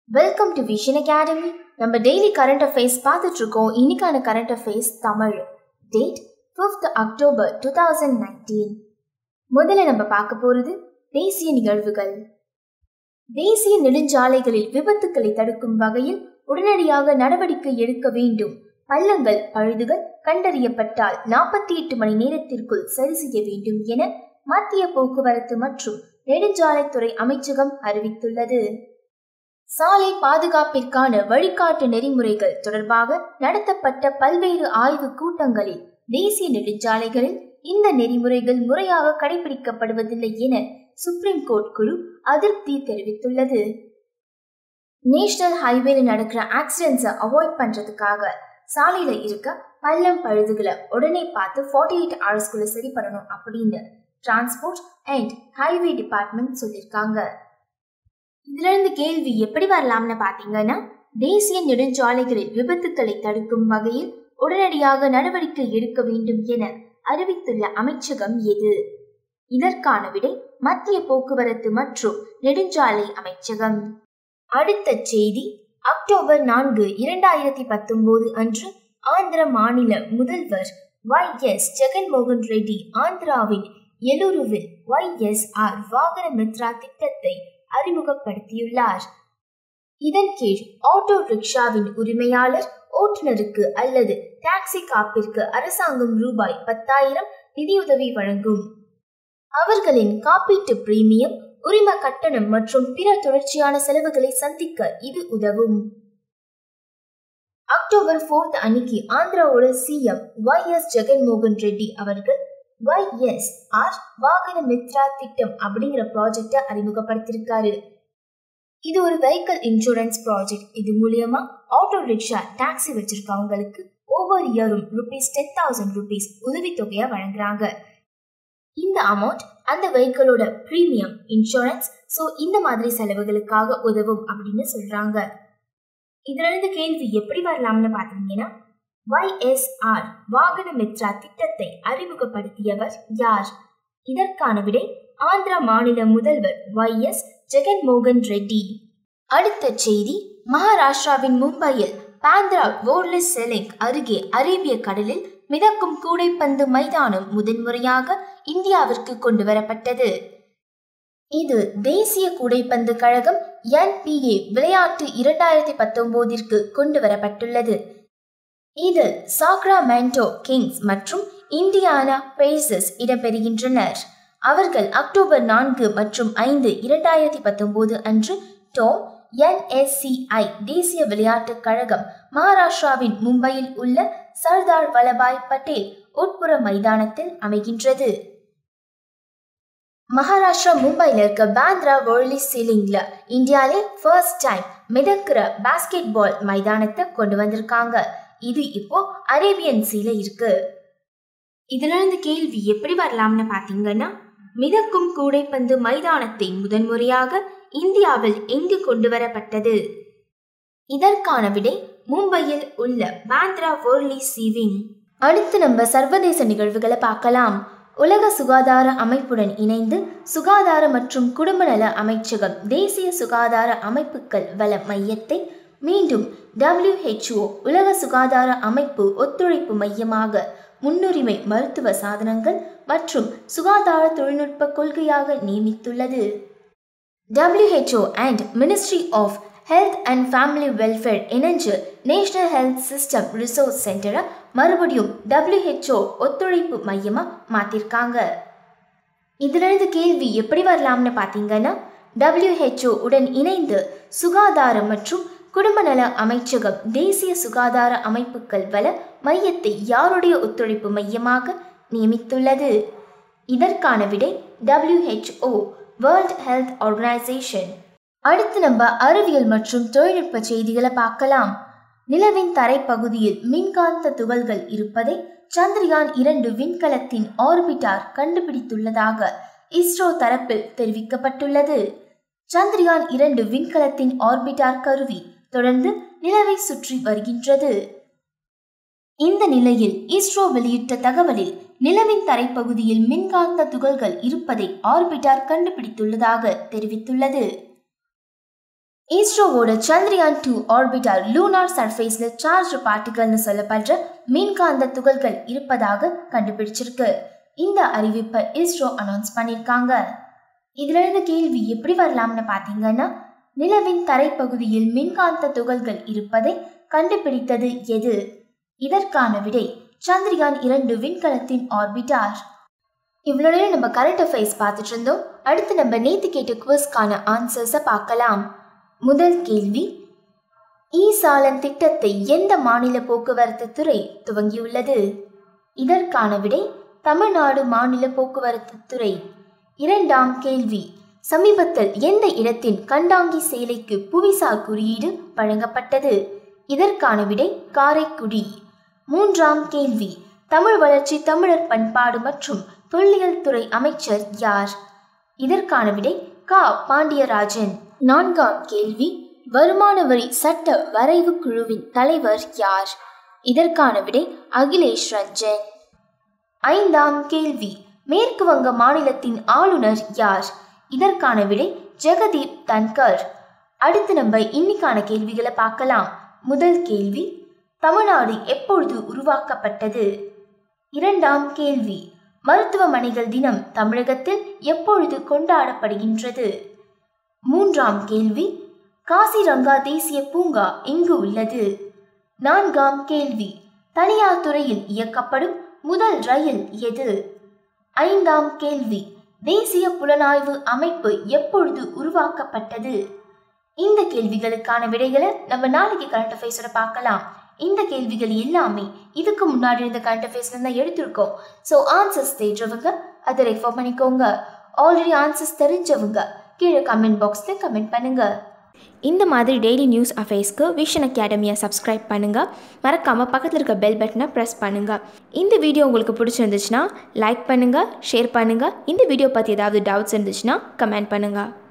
welcome to vision academy நம்ம daily current affairs பார்த்துட்டு இருக்கோம் இன்னைக்கான current affairs Tamil date fifth October two thousand nineteen முதல்ல நம்ம பார்க்க போறது தேசிய நிகழ்வுகள் தேசிய நெடுஞ்சாலைகளில் விபத்துக்களை தடுக்கும் வகையில் உடனடியாக நடவடிக்கை எடுக்க வேண்டும் பள்ளங்கள் பழுதுகள் கண்டறியப்பட்டால் நாற்பத்தி எட்டு மணி நேரத்திற்குள் சரி செய்ய வேண்டும் என மத்திய போக்குவரத்து மற்றும் நெடுஞ்சாலைத்துறை அமைச்சகம் அறிவித்துள்ளது சாலை பாதுகாப்பிற்கான வழிகாட்டு நெறிமுறைகள் தொடர்பாக நடத்தப்பட்ட பல்வேறு ஆய்வு கூட்டங்களில் தேசிய நெடுஞ்சாலைகளில் இந்த நெறிமுறைகள் முறையாக கடைபிடிக்கப்படுவதில்லை என சுப்ரீம் கோர்ட் குழு அதிருப்தி தெரிவித்துள்ளது நேஷனல் ஹைவேல நடக்கிற ஆக்சிடென்ட்ஸை அவாய்ட் பண்றதுக்காக சாலையில இருக்க பள்ளம் பழுதுகளை உடனே பார்த்து ஃபார்ட்டி எயிட் ஹவர்ஸ்க்குள்ள சரி பண்ணணும் அப்படின்னு டிரான்ஸ்போர்ட் அண்ட் ஹைவே டிபார்ட்மெண்ட் சொல்லியிருக்காங்க இதுல இருந்து கேள்வி எப்படி வரலாம்னு பாத்தீங்கன்னா தேசிய நெடுஞ்சாலைகளில் விபத்துக்களை தடுக்கும் வகையில் உடனடியாக நடவடிக்கை எடுக்க வேண்டும் என அறிவித்துள்ள அமைச்சகம் எது இதற்கான விடை மத்திய போக்குவரத்து மற்றும் நெடுஞ்சாலை அமைச்சகம் அடுத்த செய்தி அக்டோபர் நான்கு இரண்டாயிரத்தி பத்தொன்பது அன்று ஆந்திர மாநில முதல்வர் ஒய் எஸ் ஜெகன்மோகன் ரெட்டி ஆந்திராவின் எலுருவில் ஒய் எஸ் ஆர் வாகன மித்ரா திட்டத்தை அறிமுகப்படுத்தியுள்ளார் இதன் கீழ் ஆட்டோ ரிக்ஷாவின் உரிமையாளர் ஓட்டுநருக்கு அல்லது டாக்ஸி காப்பிற்கு அரசாங்கம் ரூபாய் பத்தாயிரம் நிதியுதவி வழங்கும் அவர்களின் காப்பீட்டு பிரீமியம் உரிம கட்டணம் மற்றும் பிற தொடர்ச்சியான செலவுகளை சந்திக்க இது உதவும் அக்டோபர் போர்த் அன்னைக்கு ஆந்திராவோட CM Y S Jaganmohan Reddy அவர்கள் ஒய் எஸ் ஆர் வாகன மித்ரா திட்டம் அப்படிங்கிற ப்ராஜெக்டை அறிமுகப்படுத்தியிருக்காரு இது ஒரு வெஹிக்கல் இன்சூரன்ஸ் ப்ராஜெக்ட் இது மூலியமா ஆட்டோ ரிக்ஷா டாக்ஸி வச்சிருக்கவங்களுக்கு ஒவ்வொரு இயரும் ருபீஸ் டென் தௌசண்ட் ருபீஸ் உதவித்தொகையா வழங்குறாங்க இந்த அமௌண்ட் அந்த வெஹிக்கிளோட ப்ரீமியம் இன்சூரன்ஸ் ஸோ இந்த மாதிரி செலவுகளுக்காக உதவும் அப்படின்னு சொல்றாங்க இதுல இருந்து கேள்வி எப்படி வரலாம்னு பாத்தீங்கன்னா ஒய்எஸ்ஆர் வாகன மித்ரா திட்டத்தை அறிமுகப்படுத்தியவர் யார் இதற்கான விடை ஆந்திரா மாநில முதல்வர் ஒய் எஸ் ஜெகன்மோகன் ரெட்டி அடுத்த செய்தி மகாராஷ்டிராவின் மும்பையில் பாந்திரா வோர்லஸ் செலிங் அருகே அரேபிய கடலில் மிதக்கும் கூடைப்பந்து மைதானம் முதன்முறையாக இந்தியாவிற்கு கொண்டு வரப்பட்டது இது தேசிய கூடைப்பந்து கழகம் என்பிஏ விளையாட்டு இரண்டாயிரத்தி பத்தொன்பதிற்கு கொண்டு வரப்பட்டுள்ளது இது சாக்ராமெண்டோ கிங்ஸ் மற்றும் இந்தியானா பேசஸ் இடம்பெறுகின்றனர் அவர்கள் அக்டோபர் நான்கு மற்றும் ஐந்து இரண்டாயிரத்தி பத்தொன்பது அன்று டோம் என்எஸ்சிஐ தேசிய விளையாட்டுக் கழகம் மகாராஷ்டிராவின் மும்பையில் உள்ள சர்தார் வல்லபாய் பட்டேல் உட்புற மைதானத்தில் அமைகின்றது மகாராஷ்டிரா மும்பையில் இருக்க பாந்த்ரா வேர்லி சீலிங்ல இந்தியாலே ஃபர்ஸ்ட் டைம் மிதக்கிற பாஸ்கெட் பால் மைதானத்தை கொண்டு வந்திருக்காங்க இது இப்போ அரேபியன் சீல இருக்கு இதுல இருந்து கேள்வி எப்படி வரலாம்னு பாத்தீங்கன்னா மிதக்கும் கூடைப்பந்து மைதானத்தை முதன்முறையாக இந்தியாவில் எங்கு கொண்டு வரப்பட்டது இதற்கான விடை மும்பையில் உள்ள பாந்த்ரா வேர்லி சீவிங் அடுத்து நம்ம சர்வதேச நிகழ்வுகளை பார்க்கலாம் உலக சுகாதார அமைப்புடன் இணைந்து சுகாதார மற்றும் குடும்ப நல அமைச்சகம் தேசிய சுகாதார அமைப்புகள் வள மையத்தை மீண்டும் டபிள்யூஹெச்ஓ உலக சுகாதார அமைப்பு ஒத்துழைப்பு மையமாக முன்னுரிமை மருத்துவ சாதனங்கள் மற்றும் சுகாதார தொழில்நுட்ப கொள்கையாக நியமித்துள்ளது WHO and ministry of health and family welfare இணைஞ்சு நேஷனல் ஹெல்த் சிஸ்டம் ரிசோர்ஸ் சென்டரை மறுபடியும் டபிள்யூஹெச்ஓ ஒத்துழைப்பு மையமாக மாற்றிருக்காங்க இதிலிருந்து கேள்வி எப்படி வரலாம்னு பார்த்தீங்கன்னா டபிள்யூஹெச்ஓ உடன் இணைந்து சுகாதாரம் மற்றும் குடும்ப நல அமைச்சகம் தேசிய சுகாதார அமைப்புகள் வள மையத்தை யாருடைய ஒத்துழைப்பு மையமாக நியமித்துள்ளது இதற்கான விடை டபிள்யூஹெச்ஓ வேர்ல்ட் ஹெல்த் ஆர்கனைசேஷன் அடுத்து நம்ம அறிவியல் மற்றும் தொழில்நுட்ப செய்திகளை பார்க்கலாம் நிலவின் தரைப்பகுதியில் மின்காந்த துகள்கள் இருப்பதை சந்திரயான் இரண்டு விண்கலத்தின் ஆர்பிட்டார் கண்டுபிடித்துள்ளதாக இஸ்ரோ தரப்பில் தெரிவிக்கப்பட்டுள்ளது சந்திரயான் இரண்டு விண்கலத்தின் ஆர்பிட்டார் கருவி தொடர்ந்து நிலவை சுற்றி வருகின்றது இந்த நிலையில் இஸ்ரோ வெளியிட்ட தகவலில் நிலவின் தரைப்பகுதியில் மின்காந்த துகள்கள் இருப்பதை ஆர்பிட்டார் கண்டுபிடித்துள்ளதாக தெரிவித்துள்ளது இஸ்ரோவோட சந்திரயான் டூ ஆர்பிட்டால் லூனார் சர்ஃபேஸில் சார்ஜ் பார்ட்டிகல்னு சொல்லப்படுற மின்காந்த துகள்கள் இருப்பதாக கண்டுபிடிச்சிருக்கு இந்த அறிவிப்பை இஸ்ரோ அனௌன்ஸ் பண்ணியிருக்காங்க இதுல இருந்து கேள்வி எப்படி வரலாம்னு பார்த்தீங்கன்னா நிலவின் தரைப்பகுதியில் மின்காந்த துகள்கள் இருப்பதை கண்டுபிடித்தது எது இதற்கான விடை சந்திரயான் இரண்டு விண்கலத்தின் ஆர்பிட்டார் இவ்வளோ நேரம் நம்ம கரண்ட் அஃபேர்ஸ் பார்த்துட்டு இருந்தோம் அடுத்து நம்ம நேத்து கேட்ட குவிஸ்க்கான ஆன்சர்ஸை பார்க்கலாம் முதல் கேள்வி இ சாலன் திட்டத்தை எந்த மாநில போக்குவரத்து துறை துவங்கியுள்ளது இதற்கான விடை தமிழ்நாடு மாநில போக்குவரத்து துறை இரண்டாம் கேள்வி சமீபத்தில் எந்த இடத்தின் கண்டாங்கி சேலைக்கு புவிசார் குறியீடு வழங்கப்பட்டது இதற்கான விடை காரைக்குடி மூன்றாம் கேள்வி தமிழ் வளர்ச்சி தமிழர் பண்பாடு மற்றும் தொல்லியல் துறை அமைச்சர் யார் இதற்கான விடை கா பாண்டியராஜன் நான்காம் கேள்வி வருமான வரி சட்ட வரைவு குழுவின் தலைவர் யார் இதற்கான விடை அகிலேஷ் ரஞ்சன் ஐந்தாம் கேள்வி மேற்கு வங்க மாநிலத்தின் ஆளுநர் யார் இதற்கான விடை ஜெகதீப் தன்கர் அடுத்து நம்ம இன்னைக்கான கேள்விகளை பார்க்கலாம் முதல் கேள்வி தமிழ்நாடு எப்பொழுது உருவாக்கப்பட்டது இரண்டாம் கேள்வி மருத்துவமனைகள் தினம் தமிழகத்தில் எப்பொழுது கொண்டாடப்படுகின்றது மூன்றாம் கேள்வி காசிரங்கா தேசிய பூங்கா எங்கு உள்ளது நான்காம் கேள்வி தனியார் துறையில் இயக்கப்படும் முதல் ரயில் எது ஐந்தாம் கேள்வி தேசிய புலனாய்வு அமைப்பு எப்பொழுது உருவாக்கப்பட்டது இந்த கேள்விகளுக்கான விடைகளை நம்ம நாளைக்கு கரண்ட் அஃபேர்ஸோட பார்க்கலாம் இந்த கேள்விகள் எல்லாமே இதுக்கு முன்னாடி இருந்த கரண்ட் அஃபேர்ஸ்ல தான் எடுத்திருக்கோம் ஸோ ஆன்சர்ஸ் தேடுறவங்க அதை ரெஃபர் பண்ணிக்கோங்க ஆல்ரெடி ஆன்சர்ஸ் தெரிஞ்சவங்க கீழே கமெண்ட் பாக்ஸில் கமெண்ட் பண்ணுங்க இந்த மாதிரி டெய்லி நியூஸ் அஃபேர்ஸ்க்கு விஷன் அகாடமியை சப்ஸ்கிரைப் பண்ணுங்கள் மறக்காமல் பக்கத்தில் இருக்க பெல் பட்டனை ப்ரெஸ் பண்ணுங்கள் இந்த வீடியோ உங்களுக்கு பிடிச்சிருந்துச்சுன்னா லைக் பண்ணுங்கள் ஷேர் பண்ணுங்கள் இந்த வீடியோ பற்றி ஏதாவது டவுட்ஸ் இருந்துச்சுன்னா கமெண்ட் பண்ணுங்கள்